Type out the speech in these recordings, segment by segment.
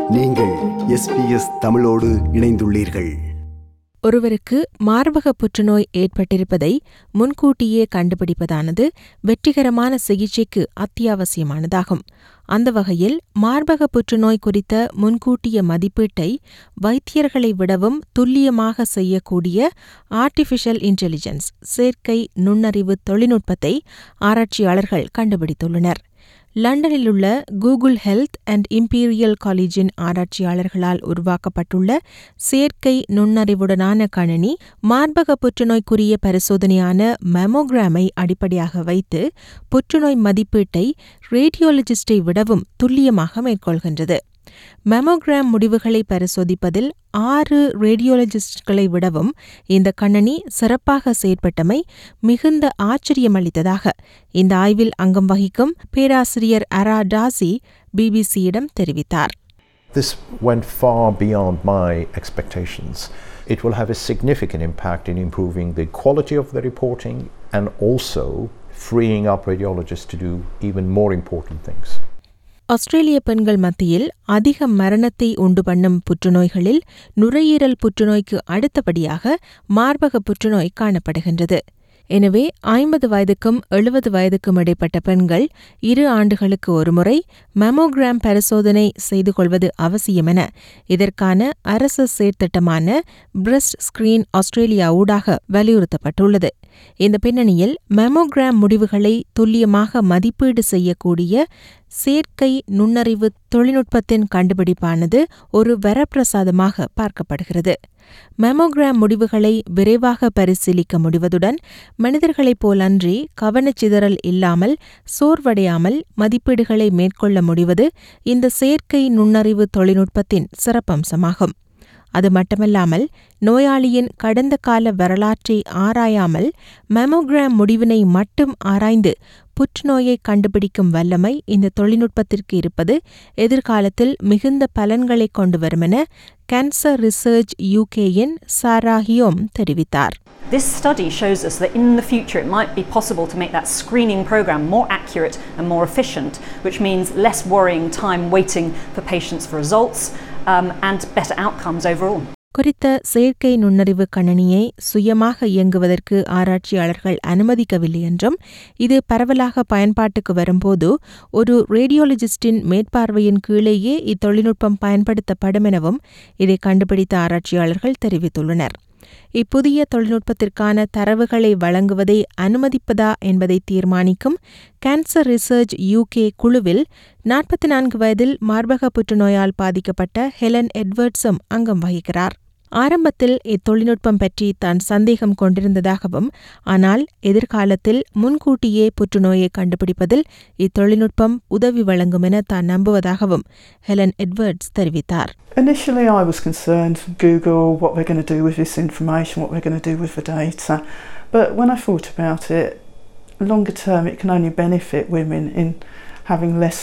நீங்கள் எஸ்பிஎஸ் தமிழோடு இணைந்துள்ளீர்கள் ஒருவருக்கு மார்பக புற்றுநோய் ஏற்பட்டிருப்பதை முன்கூட்டியே கண்டுபிடிப்பதானது வெற்றிகரமான சிகிச்சைக்கு அத்தியாவசியமானதாகும் அந்த வகையில் மார்பக புற்றுநோய் குறித்த முன்கூட்டிய மதிப்பீட்டை வைத்தியர்களை விடவும் துல்லியமாக செய்யக்கூடிய ஆர்டிஃபிஷியல் இன்டெலிஜென்ஸ் செயற்கை நுண்ணறிவு தொழில்நுட்பத்தை ஆராய்ச்சியாளர்கள் கண்டுபிடித்துள்ளனர் லண்டனில் உள்ள கூகுள் ஹெல்த் அண்ட் இம்பீரியல் காலேஜின் ஆராய்ச்சியாளர்களால் உருவாக்கப்பட்டுள்ள செயற்கை நுண்ணறிவுடனான கணினி மார்பக புற்றுநோய்க்குரிய பரிசோதனையான மெமோகிராமை அடிப்படையாக வைத்து புற்றுநோய் மதிப்பீட்டை ரேடியோலஜிஸ்டை விடவும் துல்லியமாக மேற்கொள்கின்றது மெமோகிராம் முடிவுகளை பரிசோதிப்பதில் ஆறு ரேடியோலஜிஸ்ட்களை விடவும் இந்த கண்ணனி சிறப்பாக செயற்பட்டமை மிகுந்த ஆச்சரியமளித்ததாக இந்த ஆய்வில் அங்கம் வகிக்கும் பேராசிரியர் அரா டாசி பிபிசியிடம் தெரிவித்தார் This went far beyond my expectations. It will have a significant impact in improving the quality of the reporting and also freeing up radiologists to do even more important things. ஆஸ்திரேலிய பெண்கள் மத்தியில் அதிக மரணத்தை உண்டு பண்ணும் புற்றுநோய்களில் நுரையீரல் புற்றுநோய்க்கு அடுத்தபடியாக மார்பக புற்றுநோய் காணப்படுகின்றது எனவே ஐம்பது வயதுக்கும் எழுபது வயதுக்கும் இடைப்பட்ட பெண்கள் இரு ஆண்டுகளுக்கு ஒருமுறை மெமோகிராம் பரிசோதனை செய்து கொள்வது அவசியம் என இதற்கான அரசு செயற்திட்டமான பிரெஸ்ட் ஸ்கிரீன் ஆஸ்திரேலியா ஊடாக வலியுறுத்தப்பட்டுள்ளது இந்த பின்னணியில் மெமோகிராம் முடிவுகளை துல்லியமாக மதிப்பீடு செய்யக்கூடிய செயற்கை நுண்ணறிவு தொழில்நுட்பத்தின் கண்டுபிடிப்பானது ஒரு வரப்பிரசாதமாக பார்க்கப்படுகிறது மெமோகிராம் முடிவுகளை விரைவாக பரிசீலிக்க முடிவதுடன் மனிதர்களைப் போலன்றி கவனச்சிதறல் இல்லாமல் சோர்வடையாமல் மதிப்பீடுகளை மேற்கொள்ள முடிவது இந்த செயற்கை நுண்ணறிவு தொழில்நுட்பத்தின் சிறப்பம்சமாகும் அது மட்டுமல்லாமல் நோயாளியின் கடந்த கால வரலாற்றை ஆராயாமல் மெமோகிராம் முடிவினை மட்டும் ஆராய்ந்து புற்றுநோயை கண்டுபிடிக்கும் வல்லமை இந்த தொழில்நுட்பத்திற்கு இருப்பது எதிர்காலத்தில் மிகுந்த பலன்களை கொண்டு வரும் என கேன்சர் ரிசர்ச் யூகேயின் சாரா ஹியோம் தெரிவித்தார் This study shows us that in the future it might be possible to make that screening program more accurate and more efficient, which means less worrying time waiting for patients for results um, and better outcomes overall. குறித்த செயற்கை நுண்ணறிவு கணினியை சுயமாக இயங்குவதற்கு ஆராய்ச்சியாளர்கள் அனுமதிக்கவில்லை என்றும் இது பரவலாக பயன்பாட்டுக்கு வரும்போது ஒரு ரேடியோலஜிஸ்டின் மேற்பார்வையின் கீழேயே இத்தொழில்நுட்பம் பயன்படுத்தப்படும் எனவும் இதை கண்டுபிடித்த ஆராய்ச்சியாளர்கள் தெரிவித்துள்ளனர் இப்புதிய தொழில்நுட்பத்திற்கான தரவுகளை வழங்குவதை அனுமதிப்பதா என்பதை தீர்மானிக்கும் கேன்சர் ரிசர்ச் யூகே குழுவில் நாற்பத்தி நான்கு வயதில் மார்பக புற்றுநோயால் பாதிக்கப்பட்ட ஹெலன் எட்வர்ட்ஸும் அங்கம் வகிக்கிறார் ஆரம்பத்தில் இத்தொழில்நுட்பம் பற்றி தான் சந்தேகம் கொண்டிருந்ததாகவும் ஆனால் எதிர்காலத்தில் முன்கூட்டியே புற்றுநோயை கண்டுபிடிப்பதில் இத்தொழில்நுட்பம் உதவி வழங்கும் என தான் நம்புவதாகவும் ஹெலன் எட்வர்ட்ஸ் தெரிவித்தார் Initially, I was concerned Google, what we're going to do with this information, what we're going to do with the data. But when I thought about it, longer term, it can only benefit women in having less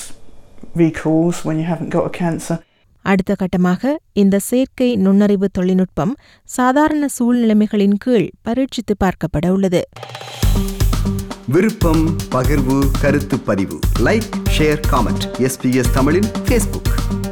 recalls when you haven't got a cancer. அடுத்த கட்டமாக இந்த செயற்கை நுண்ணறிவு தொழில்நுட்பம் சாதாரண சூழ்நிலைமைகளின் கீழ் பரீட்சித்து பார்க்கப்பட உள்ளது விருப்பம் பகிர்வு கருத்து பதிவு லைக் ஷேர் காமெண்ட் எஸ்பிஎஸ் தமிழின் ஃபேஸ்புக்